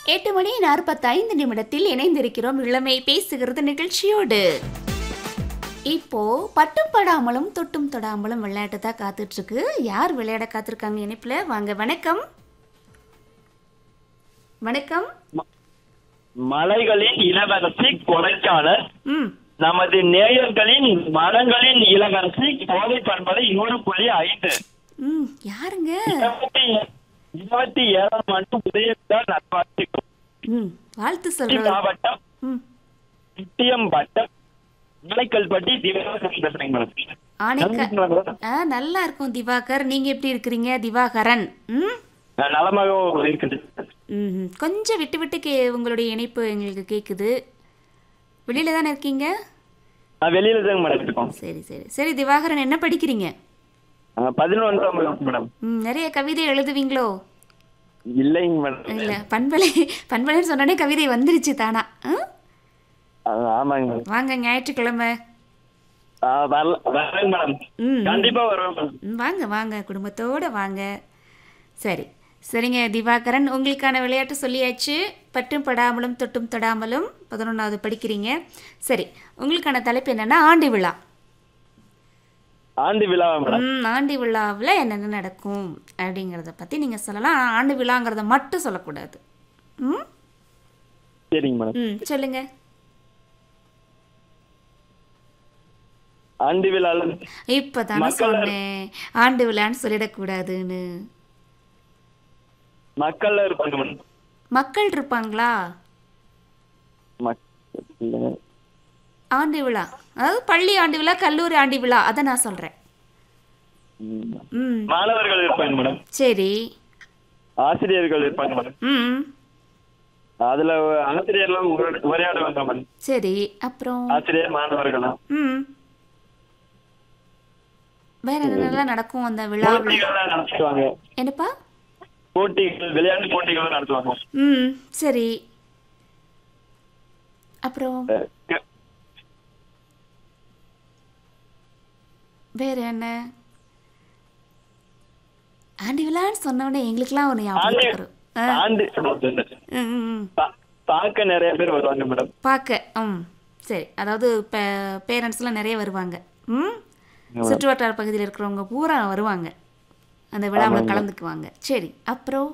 எட்டு மணி நாற்பத்தைந்து நிமிடத்தில் இணைந்திருக்கிறோம் இளமை பேசுகிறது நிகழ்ச்சியோடு இப்போ பட்டும் படாமலும் தொட்டும் தொடாமலும் விளையாட்டு தான் காத்துட்டு இருக்கு யார் விளையாட காத்திருக்காங்க இணைப்புல வாங்க வணக்கம் வணக்கம் மலைகளின் இளவரசி கொடைக்கானல் ம் நமது நேயர்களின் மரங்களின் இளவரசி கோவை பண்பலை நூறு புள்ளி ஐந்து ம் யாருங்க இருபத்தி இருபத்தி ஏழாம் ஆண்டு உதயத்தார் நட்பாட்சிக்கும் ம் வாழ்த்து சொல்றது மாவட்டம் ம் முட்டியம் வட்டம் மலைக்கல்பட்டி திவாகரன் பேசுறேங்க மேடம் ஆணைக்க நலமா மேடம்? ஆ நல்லா இருக்கும் திவாகர் நீங்க எப்படி இருக்கிறீங்க திவாகரன் ம் நான் நலமாக இருக்கின்றேன் ம் கொஞ்சம் விட்டு விட்டு கே உங்களுடைய இணைப்பு எங்களுக்கு கேட்குது வெளியில தானே இருக்கீங்க நான் வெளியில தாங்க மேடம் இருக்கோம் சரி சரி சரி திவாகரன் என்ன படிக்கிறீங்க பதினொன்றாம் வகுப்பு மேடம் ம் நிறைய கவிதை எழுதுவீங்களோ இல்லைங்க மேடம் இல்லை பண்பலை பண்பலைன்னு சொன்னோடனே கவிதை வந்துருச்சு தானா ஆ? ஆ, ஆமாங்க மேடம் வாங்க ஞாயிற்றுக்கிழமை ஆ, வரல வரேங்க மேடம் ம் கண்டிப்பா வருவேன் மேடம் ம், வாங்க வாங்க குடும்பத்தோட வாங்க சரி சரிங்க திவாகரன் உங்களுக்கான விளையாட்டு சொல்லியாச்சு பட்டும் படாமலும் தொட்டும் தொடாமலும் பதினொன்றாவது படிக்கிறீங்க சரி உங்களுக்கான தலைப்பு என்னன்னா ஆண்டு விழா ஆண்டு விழாவா மேடம் ம் ஆண்டு விழாவில் என்னென்ன நடக்கும் அப்படிங்கிறத பற்றி நீங்கள் சொல்லலாம் ஆனா, ஆண்டு விழாங்கிறத மட்டும் சொல்லக்கூடாது ம் சரிங்க மேடம் ம் சொல்லுங்க ஆண்டு விழால இப்போ தானே மக்கள் சொன்னேன் ஆண்டு விழான்னு சொல்லிடக்கூடாதுன்னு மக்கள் இருப்பாங்க மேடம் மக்கள் இருப்பாங்களா மக்கள் ஆண்டு விழா அதாவது பள்ளி ஆண்டு விழா கல்லூரி ஆண்டு விழா அதை நான் சொல்கிறேன் ம். ம் மாணவர்கள் இருப்பாங்க மேடம் சரி ஆசிரியர்கள் இருப்பாங்க மேடம் ம் அதுல ஆசிரியர்லாம் உரை- உரையாடுவாங்க மேடம் சரி அப்புறம் ஆசிரியர் மாணவர்கள்லாம் ம் வேற என்னென்னலாம் நடக்கும் அந்த விழாவில் போட்டிகள்லாம் நடத்துவாங்க என்னப்பா போட்டிகள் விளையாட்டு போட்டிகள் நடத்துவாங்க ம் சரி அப்புறம் அஹ் க- வேற என்ன ஆண்டி விழான்னு சொன்னோடனே எங்களுக்குலாம் ஒரு ஞாபகம் ஆண்டு வரும் ஆ, ஆண்டு ம், ம், ம். பா- பார்க்க நிறைய பேர் வருவாங்க மேடம் பார்க்க ம் சரி அதாவது இப்போ பேரண்ட்ஸ்லாம் நிறைய வருவாங்க ம் சுற்று வட்டார பகுதியில் இருக்கிறவங்க பூரா வருவாங்க அந்த விழாவில் கலந்துக்குவாங்க சரி அப்புறம்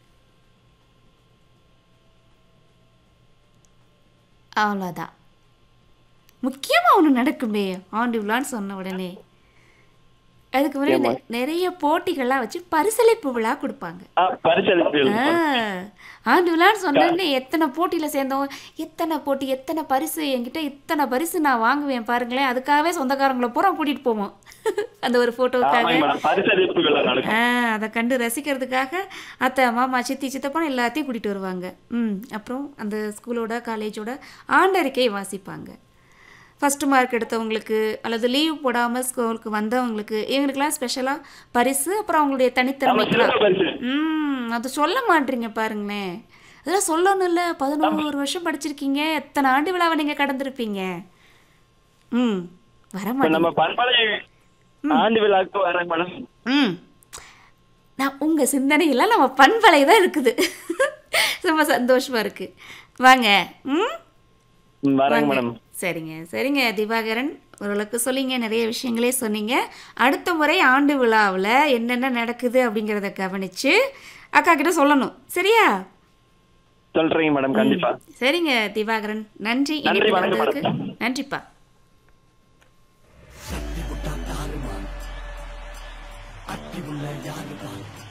அவ்வளோதான் முக்கியமாக ஒன்று நடக்குமே ஆண்டு விழான்னு சொன்ன உடனே அதுக்கு முன்னாடி நெ- நிறைய போட்டிகள்லாம் வச்சு பரிசளிப்பு விழா கொடுப்பாங்க ஆ, பரிசளிப்பு ஆ, ஆண்டு விழான்னு சொன்னோடனே எத்தனை போட்டியில் சேர்ந்தோம் எத்தனை போட்டி எத்தனை பரிசு என்கிட்ட இத்தனை பரிசு நான் வாங்குவேன் பாருங்களேன் அதுக்காகவே சொந்தக்காரங்களை பூரா கூட்டிகிட்டு போவோம் அந்த ஒரு ஃபோட்டோவுக்காக ஆமாங்க மேடம் பரிசளிப்புகள் நடக்கும் ஆ அதை கண்டு ரசிக்கிறதுக்காக அத்தை மாமா சித்தி சித்தப்பான்னு எல்லாத்தையும் கூட்டிகிட்டு வருவாங்க ம் அப்புறம் அந்த ஸ்கூலோட காலேஜோட ஆண்டறிக்கை வாசிப்பாங்க ஃபஸ்ட்டு மார்க் எடுத்தவங்களுக்கு அல்லது லீவ் போடாமல் ஸ்கூலுக்கு வந்தவங்களுக்கு இவங்களுக்கெல்லாம் ஸ்பெஷலாக பரிசு அப்புறம் அவங்களுடைய ஆமா தனித்திறமைக்கெல்லாம் சிறப்பு பரிசு ம் அது சொல்ல மாட்டீங்க பாருங்களேன் அதெல்லாம் சொல்லணும்ல பதினோரு வருஷம் படிச்சிருக்கீங்க எத்தனை ஆண்டு விழாவை நீங்கள் கடந்திருப்பீங்க ம் வர இப்ப மாட்டீங்க நம்ம பண்பலை ஆண்டு விழாக்கு வரேன் மேடம் ம் நான் உங்கள் சிந்தனையெல்லாம் நம்ம பண்பலை தான் இருக்குது ரொம்ப சந்தோஷமாக இருக்குது வாங்க ம் ம், வரேங்க வாங்க. மேடம் சரிங்க சரிங்க திவாகரன் ஓரளவுக்கு சொல்லிங்க நிறைய விஷயங்களே சொன்னீங்க அடுத்த முறை ஆண்டு விழாவில் என்னென்ன நடக்குது அப்படிங்கிறத கவனித்து அக்கா கிட்ட சொல்லணும் சரியா சொல்றீங்க மேடம் கண்டிப்பா சரிங்க திவாகரன் நன்றி நன்றி, இணைப்பில் வணக்கம், வந்ததுக்கு நன்றிப்பா அட்டி உள்ள யாருதான்